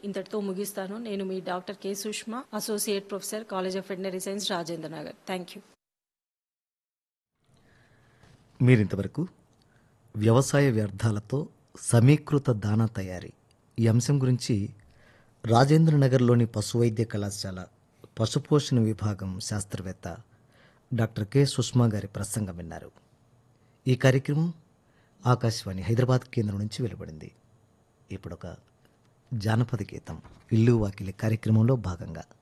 ఇంతటితో ముగిస్తాను నేను మీ doctor K Sushma associate professor college of veterinary science Rajendra Nagar thank you మీరింతవరకు వ్యవసాయ వ్యర్థాలతో సమీకృత దానా తయారీ ఈ అంశం గురించి రాజేంద్రనగర్లోని పశువైద్య కళాశాల పశుపోషణ విభాగం శాస్త్రవేత్త డాక్టర్ కె సుష్మా గారి ప్రసంగం విన్నారు ఈ కార్యక్రమం ఆకాశవాణి హైదరాబాద్ కేంద్రం నుంచి వెలువడింది ఇప్పుడు ఒక జానపద గీతం ఇల్లు వాకిలి కార్యక్రమంలో భాగంగా